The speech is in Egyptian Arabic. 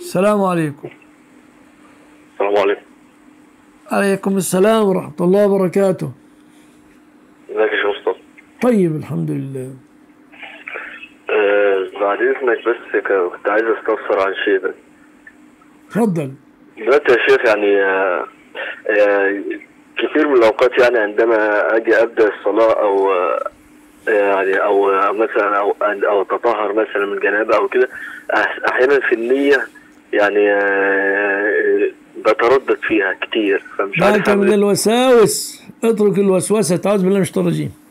السلام عليكم السلام عليكم عليكم السلام ورحمة الله وبركاته ازيك يا شيخ مصطفى طيب الحمد لله آه بعد اذنك بس ك- كنت عايز استفسر عن شيء ده تفضل دلوقتي يا شيخ يعني آه آه كثير من الاوقات يعني عندما اجي ابدا الصلاه او آه يعني او آه، مثلا او او اتطهر مثلا من جنابه او كده أح- احيانا في النيه يعني آه بتردد فيها كتير فمش عارف معك من أعمل إيه. الوساوس اترك الوسوسة تعوذ بالله من الشيطان الرجيم